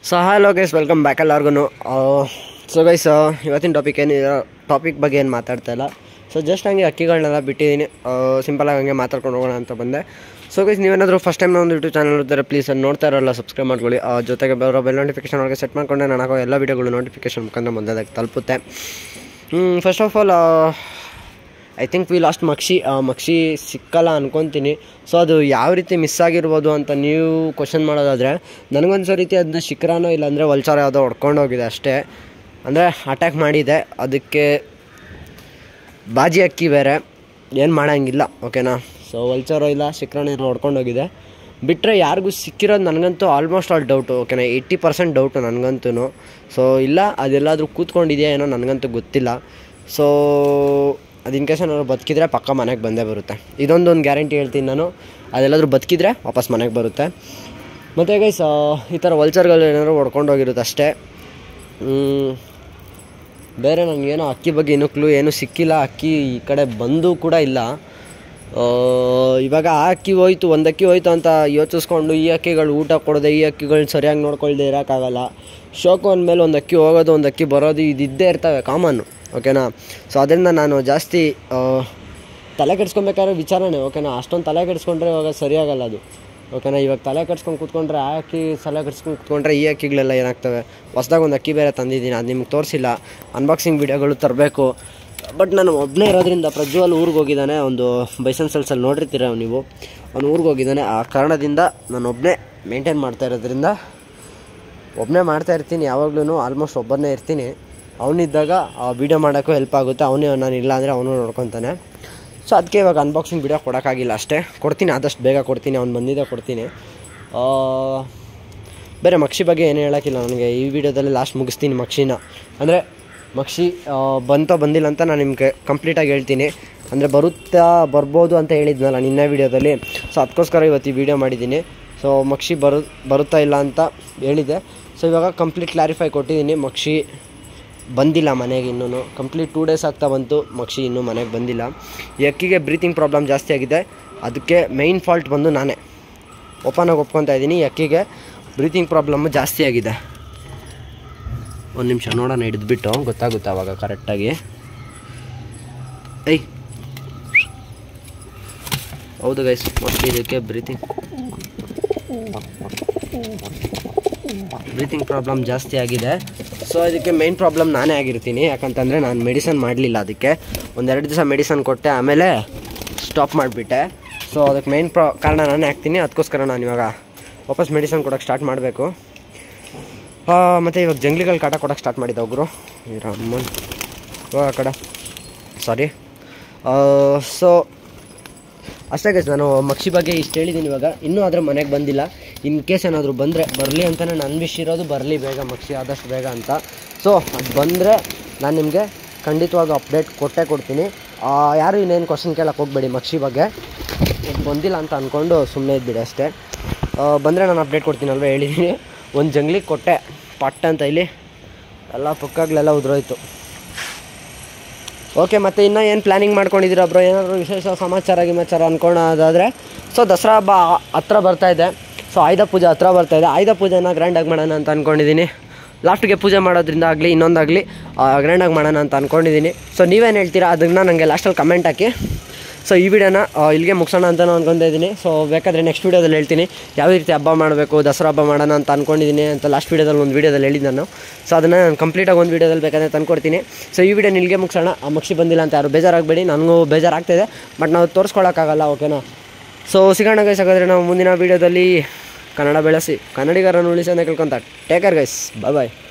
So hello guys welcome back ಎಲ್ಲರಿಗೂ so guys ಇವತ್ತಿನ topic ಏನಿದೆ ಟಾಪಿಕ್ ಬಗ್ಗೆ ಏನು ಮಾತಾಡ್ತಾ ಇಲ್ಲ ಸೊ ಜಸ್ಟ್ ಹಂಗೆ ಅಕ್ಕಿಗಳನ್ನೆಲ್ಲ ಬಿಟ್ಟಿದ್ದೀನಿ ಸಿಂಪಲಾಗಿ ಹಂಗೆ ಮಾತಾಡ್ಕೊಂಡು ಹೋಗೋಣ ಅಂತ ಬಂದೆ ಸೊ ಗೈಸ್ ನೀವೇನಾದರೂ ಫಸ್ಟ್ ಟೈಮ್ ಒಂದು ಯೂಟ್ಯೂಬ್ ಚಾನಲ್ ಇದ್ದರೆ ಪ್ಲೀಸ್ ಅದು ನೋಡ್ತಾ ಇರೋಲ್ಲ ಸಬ್ಸ್ಕ್ರೈಬ್ ಮಾಡ್ಕೊಳ್ಳಿ ಆ, ಜೊತೆಗೆ ಬರೋ ಬೆಲ್ ನೋಟಿಫಿಕೇಶನ್ ಒಳಗೆ ಸೆಟ್ ಮಾಡ್ಕೊಂಡೆ ನಾನು ಹಾಕೋ ಎಲ್ಲ ವೀಡಿಯೋಗಳು ನೋಟಿಫಿಕೇಶನ್ ಮುಖಾಂತರ ಬಂದದಾಗ ತಲುಪುತ್ತೆ first of all I think we last ಮಕ್ಷಿ ಆ, ಮಕ್ಷಿ ಸಿಕ್ಕಲ್ಲ ಅನ್ಕೊತೀನಿ ಸೊ ಅದು ಯಾವ ರೀತಿ ಮಿಸ್ ಆಗಿರ್ಬೋದು ಅಂತ ನೀವು ಕ್ವಶನ್ ಮಾಡೋದಾದರೆ ನನಗೊಂದು ರೀತಿ ಅದನ್ನ ಶಿಖರನೋ ಇಲ್ಲಾಂದರೆ ವಲ್ಚಾರ ಯಾವುದೋ ಹೊಡ್ಕೊಂಡು ಹೋಗಿದೆ ಅಷ್ಟೇ ಅಂದರೆ ಅಟ್ಯಾಕ್ ಮಾಡಿದೆ ಅದಕ್ಕೆ ಬಾಜಿ ಅಕ್ಕಿ ಬೇರೆ ಏನು ಮಾಡೋಂಗಿಲ್ಲ ಓಕೆನಾ ಸೊ ವಲ್ಚಾರೋ ಇಲ್ಲ ಶಿಖರನೋ ಇಲ್ಲ ಹೊಡ್ಕೊಂಡು ಹೋಗಿದೆ ಬಿಟ್ಟರೆ ಯಾರಿಗೂ ಸಿಕ್ಕಿರೋದು ನನಗಂತೂ ಆಲ್ಮೋಸ್ಟ್ ಆಲ್ ಡೌಟು ಓಕೆನಾ ಏಯ್ಟಿ ಪರ್ಸೆಂಟ್ ಡೌಟು ನನಗಂತೂ ಸೊ ಇಲ್ಲ ಅದೆಲ್ಲಾದರೂ ಕೂತ್ಕೊಂಡಿದೆಯಾ ಏನೋ ನನಗಂತೂ ಗೊತ್ತಿಲ್ಲ ಸೊ ಅದು ಇನ್ ಕೇಸ್ ಏನಾದ್ರು ಬದುಕಿದ್ರೆ ಪಕ್ಕ ಮನೆಗೆ ಬಂದೇ ಬರುತ್ತೆ ಇದೊಂದು ಒಂದು ಗ್ಯಾರಂಟಿ ಹೇಳ್ತೀನಿ ನಾನು ಅದೆಲ್ಲಾದರೂ ಬದುಕಿದ್ರೆ ವಾಪಸ್ ಮನೆಗೆ ಬರುತ್ತೆ ಮತ್ತು ಗೈಸ್ ಈ ಥರ ವಲ್ಚರ್ಗಳು ಏನಾದ್ರು ಹೊಡ್ಕೊಂಡು ಹೋಗಿರುತ್ತೆ ಅಷ್ಟೇ ಹ್ಮ್. ಬೇರೆ ನನಗೇನೋ ಅಕ್ಕಿ ಬಗ್ಗೆ ಇನ್ನೂ ಕ್ಲೂ ಏನೂ ಸಿಕ್ಕಿಲ್ಲ ಅಕ್ಕಿ ಈ ಕಡೆ ಬಂದು ಕೂಡ ಇಲ್ಲ ಆ, ಇವಾಗ ಆ ಅಕ್ಕಿ ಹೋಯ್ತು ಒಂದು ಅಕ್ಕಿ ಹೋಯ್ತು ಅಂತ ಯೋಚಿಸ್ಕೊಂಡು ಈ ಅಕ್ಕಿಗಳು ಊಟ ಕೊಡದೆ ಈ ಅಕ್ಕಿಗಳನ್ನ ಸರಿಯಾಗಿ ನೋಡ್ಕೊಳ್ದೆ ಇರೋಕ್ಕಾಗಲ್ಲ ಶೋಕು ಅಂದಮೇಲೆ ಒಂದು ಅಕ್ಕಿ ಹೋಗೋದು ಒಂದು ಅಕ್ಕಿ ಬರೋದು ಇದಿದ್ದೇ ಇರ್ತವೆ ಕಾಮನ್ನು ಓಕೆನಾ ಸೊ ಅದರಿಂದ ನಾನು ಜಾಸ್ತಿ ಆ, ತಲೆ ಕೆಡ್ಸ್ಕೊಬೇಕಾದ್ರೆ ವಿಚಾರನೇ ಓಕೆನಾ ಅಷ್ಟೊಂದು ತಲೆ ಕೆಡಿಸ್ಕೊಂಡ್ರೆ ಇವಾಗ ಸರಿಯಾಗಲ್ಲ ಅದು ಓಕೆನಾ ಇವಾಗ ತಲೆ ಕೆಡ್ಸ್ಕೊಂಡು ಕೂತ್ಕೊಂಡ್ರೆ ಆ ಅಕ್ಕಿ ತಲೆ ಕೆಡ್ಸ್ಕೊಂಡು ಕೂತ್ಕೊಂಡ್ರೆ ಈ ಅಕ್ಕಿಗಳೆಲ್ಲ ಏನಾಗ್ತವೆ ಹೊಸ್ದಾಗಿ ಒಂದು ಅಕ್ಕಿ ಬೇರೆ ತಂದಿದ್ದೀನಿ ಅದು ನಿಮ್ಗೆ ತೋರಿಸಿಲ್ಲ ಅನ್ಬಾಕ್ಸಿಂಗ್ ವೀಡಿಯೋಗಳು ತರಬೇಕು ಬಟ್ ನಾನು ಒಬ್ಬನೇ ಇರೋದ್ರಿಂದ ಪ್ರಜ್ವಲ್ ಊರಿಗೆ ಹೋಗಿದ್ದಾನೆ ಒಂದು ಬೈಸನ್ ಸೆಲ್ಸಲ್ಲಿ ನೋಡಿರ್ತೀರ ನೀವು ಅವ್ನು ಊರಿಗೆ ಹೋಗಿದ್ದಾನೆ ಆ ಕಾರಣದಿಂದ ನಾನು ಒಬ್ಬನೇ ಮೇಂಟೈನ್ ಮಾಡ್ತಾ ಇರೋದ್ರಿಂದ ಒಬ್ಬನೇ ಮಾಡ್ತಾ ಇರ್ತೀನಿ ಯಾವಾಗ್ಲೂ ಆಲ್ಮೋಸ್ಟ್ ಒಬ್ಬನೇ ಇರ್ತೀನಿ ಅವನಿದ್ದಾಗ ಆ ವೀಡಿಯೋ ಮಾಡೋಕ್ಕೂ ಹೆಲ್ಪ್ ಆಗುತ್ತೆ ಅವನೇ ನಾನು ಇಲ್ಲ ಅಂದರೆ ಅವನು ನೋಡ್ಕೊತಾನೆ ಸೊ ಅದಕ್ಕೆ ಇವಾಗ ಅನ್ಬಾಕ್ಸಿಂಗ್ ವೀಡಿಯೋ ಕೊಡೋಕ್ಕಾಗಿಲ್ಲ ಅಷ್ಟೇ ಕೊಡ್ತೀನಿ ಆದಷ್ಟು ಬೇಗ ಕೊಡ್ತೀನಿ ಅವ್ನು ಬಂದಿದ್ದೆ ಕೊಡ್ತೀನಿ ಆ, ಬೇರೆ ಮಕ್ಷಿ ಬಗ್ಗೆ ಏನು ಹೇಳೋಕ್ಕಿಲ್ಲ ನನಗೆ ಈ ವಿಡಿಯೋದಲ್ಲಿ ಲಾಸ್ಟ್ ಮುಗಿಸ್ತೀನಿ ಮಕ್ಷಿನ ಅಂದರೆ ಮಕ್ಷಿ ಆ, ಬಂತೋ ಬಂದಿಲ್ಲ ಅಂತ ನಾನು ನಿಮಗೆ ಕಂಪ್ಲೀಟಾಗಿ ಹೇಳ್ತೀನಿ ಅಂದರೆ ಬರುತ್ತಾ ಬರ್ಬೋದು ಅಂತ ಹೇಳಿದ್ನಲ್ಲ ನಿನ್ನೆ ವಿಡಿಯೋದಲ್ಲಿ ಸೊ ಅದಕ್ಕೋಸ್ಕರ ಇವತ್ತು ಈ ವಿಡಿಯೋ ಮಾಡಿದ್ದೀನಿ ಸೊ ಮಕ್ಷಿ ಬರು ಬರುತ್ತಾ ಇಲ್ಲ ಅಂತ ಹೇಳಿದೆ ಸೊ ಇವಾಗ ಕಂಪ್ಲೀಟ್ ಕ್ಲಾರಿಫೈ ಕೊಟ್ಟಿದ್ದೀನಿ ಮಕ್ಷಿ ಬಂದಿಲ್ಲ ಮನೆಗೆ ಇನ್ನೂ ಕಂಪ್ಲೀಟ್ ಟೂ ಡೇಸ್ ಆಗ್ತಾ ಬಂತು ಮಕ್ಷಿ ಇನ್ನೂ ಮನೆಗೆ ಬಂದಿಲ್ಲ ಈ ಅಕ್ಕಿಗೆ ಬ್ರೀತಿಂಗ್ ಪ್ರಾಬ್ಲಮ್ ಜಾಸ್ತಿ ಆಗಿದೆ ಅದಕ್ಕೆ ಮೈನ್ ಫಾಲ್ಟ್ ಬಂದು ನಾನೇ ಓಪನ್ ಆಗಿ ಒಪ್ಕೊತಾ ಇದ್ದೀನಿ ಈ ಅಕ್ಕಿಗೆ ಬ್ರೀತಿಂಗ್ ಪ್ರಾಬ್ಲಮ್ಮು ಜಾಸ್ತಿ ಆಗಿದೆ ಒಂದು ನಿಮಿಷ ನೋಡೋಣ ಹಿಡಿದ್ಬಿಟ್ಟು ಗೊತ್ತಾಗುತ್ತೆ ಅವಾಗ ಕರೆಕ್ಟಾಗಿ ಐ ಹೌದು ಗೈಸ್ ಮೋಸ್ಟ್ಲಿ ಇದಕ್ಕೆ ಬ್ರೀತಿಂಗ್ ಬ್ರೀತಿಂಗ್ ಪ್ರಾಬ್ಲಮ್ ಜಾಸ್ತಿ ಆಗಿದೆ ಸೊ ಇದಕ್ಕೆ ಮೈನ್ ಪ್ರಾಬ್ಲಮ್ ನಾನೇ ಆಗಿರ್ತೀನಿ ಯಾಕಂತಂದರೆ ನಾನು ಮೆಡಿಸನ್ ಮಾಡಲಿಲ್ಲ ಅದಕ್ಕೆ ಒಂದೆರಡು ದಿವಸ ಮೆಡಿಸನ್ ಕೊಟ್ಟೆ ಆಮೇಲೆ ಸ್ಟಾಪ್ ಮಾಡಿಬಿಟ್ಟೆ ಸೊ ಅದಕ್ಕೆ ಮೈನ್ ಪ್ರಾ ಕಾರಣ ನಾನೇ ಆಗ್ತೀನಿ ಅದಕ್ಕೋಸ್ಕರ ನಾನು ಇವಾಗ ವಾಪಸ್ ಮೆಡಿಸನ್ ಕೊಡೋಕ್ಕೆ ಸ್ಟಾರ್ಟ್ ಮಾಡಬೇಕು ಮತ್ತು ಇವಾಗ ಜಂಗ್ಲಿಗಳು ಕಾಟ ಕೊಡೋಕ್ಕೆ ಸ್ಟಾರ್ಟ್ ಮಾಡಿದ್ದ ಒಬ್ಬರು ಅಮ್ಮನ್ ಇವಾಗ ಕಡೆ ಸಾರಿ ಸೊ ಅಷ್ಟೇ ಗೈಸ್ ನಾನು ಮಕ್ಷಿ ಬಗ್ಗೆ ಇಷ್ಟು ಹೇಳಿದ್ದೀನಿ ಇವಾಗ ಇನ್ನೂ ಆದರೆ ಮನೆಗೆ ಬಂದಿಲ್ಲ ಇನ್ ಕೇಸ್ ಏನಾದರೂ ಬಂದರೆ ಬರಲಿ ಅಂತಲೇ ನನ್ನ ವಿಶ್ ಇರೋದು ಬರಲಿ ಬೇಗ ಮಕ್ಷಿ ಆದಷ್ಟು ಬೇಗ ಅಂತ ಸೊ ಅದು ಬಂದರೆ ನಾನು ನಿಮಗೆ ಖಂಡಿತವಾಗಿ ಅಪ್ಡೇಟ್ ಕೊಟ್ಟೇ ಕೊಡ್ತೀನಿ ಆ, ಯಾರು ಇನ್ನೇನು ಕ್ವಶನ್ ಕೇಳಕ್ಕೆ ಹೋಗಬೇಡಿ ಮಕ್ಷಿ ಬಗ್ಗೆ ಇದು ಬಂದಿಲ್ಲ ಅಂತ ಅಂದ್ಕೊಂಡು ಸುಮ್ಮನೆ ಇದ್ಬಿಡಿ ಅಷ್ಟೇ ಬಂದರೆ ನಾನು ಅಪ್ಡೇಟ್ ಕೊಡ್ತೀನಲ್ವ ಹೇಳಿದ್ದೀನಿ ಒಂದು ಜಂಗ್ಲಿಗೆ ಕೊಟ್ಟೆ ಪಟ್ ಅಂತ ಇಲ್ಲಿ ಎಲ್ಲ ಪುಕ್ಕಾಗ್ಲೆಲ್ಲ ಉದುರೋಯ್ತು ಓಕೆ ಮತ್ತು ಇನ್ನೂ ಏನು ಪ್ಲ್ಯಾನಿಂಗ್ ಮಾಡ್ಕೊಂಡಿದ್ದೀರಾ ಬ್ರೋ ಏನಾದರೂ ವಿಶೇಷ ಸಮಾಚಾರ ಗಿಮಾಚಾರ ಅನ್ಕೊಳ್ಳೋದಾದರೆ ಸೊ ದಸರಾ ಹಬ್ಬ ಹತ್ರ ಬರ್ತಾ ಇದೆ ಸೊ ಆಯುಧ ಪೂಜೆ ಹತ್ರ ಬರ್ತಾ ಇದೆ ಆಯುಧ ಪೂಜೆನ ಗ್ರ್ಯಾಂಡಾಗಿ ಮಾಡೋಣ ಅಂತ ಅಂದ್ಕೊಂಡಿದ್ದೀನಿ ಲಾಸ್ಟ್ಗೆ ಪೂಜೆ ಮಾಡೋದ್ರಿಂದ ಆಗಲಿ ಇನ್ನೊಂದಾಗಲಿ ಗ್ರ್ಯಾಂಡಾಗಿ ಮಾಡೋಣ ಅಂತ ಅಂದ್ಕೊಂಡಿದ್ದೀನಿ ಸೊ ನೀವೇನು ಹೇಳ್ತೀರಾ ಅದನ್ನು ನನಗೆ ಲಾಸ್ಟಲ್ಲಿ ಕಮೆಂಟ್ ಹಾಕಿ ಸೊ ಈ ವಿಡಿಯೋನ ಆ, ಇಲ್ಲಿಗೆ ಮುಗಿಸೋಣ ಅಂತ ನಾನು ಅನ್ಕೊತಾ ಇದ್ದೀನಿ ಸೊ ಬೇಕಾದರೆ ನೆಕ್ಸ್ಟ್ ವೀಡಿಯೋದಲ್ಲಿ ಹೇಳ್ತೀನಿ ಯಾವ ರೀತಿ ಹಬ್ಬ ಮಾಡಬೇಕು ದಸರಾ ಹಬ್ಬ ಮಾಡೋಣ ಅಂತ ಅಂದ್ಕೊಂಡಿದ್ದೀನಿ ಅಂತ ಲಾಸ್ಟ್ ವೀಡಿಯೋದಲ್ಲಿ ಒಂದು ವೀಡಿಯೋದಲ್ಲಿ ಹೇಳಿದ್ದು ನಾನು ಸೊ ಅದನ್ನು ನಾನು ಕಂಪ್ಲೀಟಾಗಿ ಒಂದು ವೀಡಿಯೋದಲ್ಲಿ ಬೇಕಾದ್ರೆ ತಂದ್ಕೊಡ್ತೀನಿ ಸೊ ಈ ವಿಡಿಯೋ ಇಲ್ಲಿಗೆ ಮುಗಿಸೋಣ ಆ ಮಕ್ಷಿ ಬಂದಿಲ್ಲ ಅಂತ ಯಾರು ಬೇಜಾರಾಗಬೇಡಿ ನನಗೂ ಬೇಜಾರಾಗ್ತಾಯಿದೆ ಬಟ್ ನಾವು ತೋರಿಸ್ಕೊಳಕ್ಕಾಗಲ್ಲ ಓಕೆನಾ ಸೊ ಸಿಗೋಣ ಗೈಸ್ ಹಾಗಾದರೆ ನಾವು ಮುಂದಿನ ವೀಡಿಯೋದಲ್ಲಿ ಕನ್ನಡ ಬೆಳೆಸಿ ಕನ್ನಡಿಗರನ್ನು ಉಳಿಸಿ ಅಂತ ಕೇಳ್ಕೊಂತ ಟೇಕರ್ ಗೈಸ್ ಬಾಯ್ ಬಾಯ್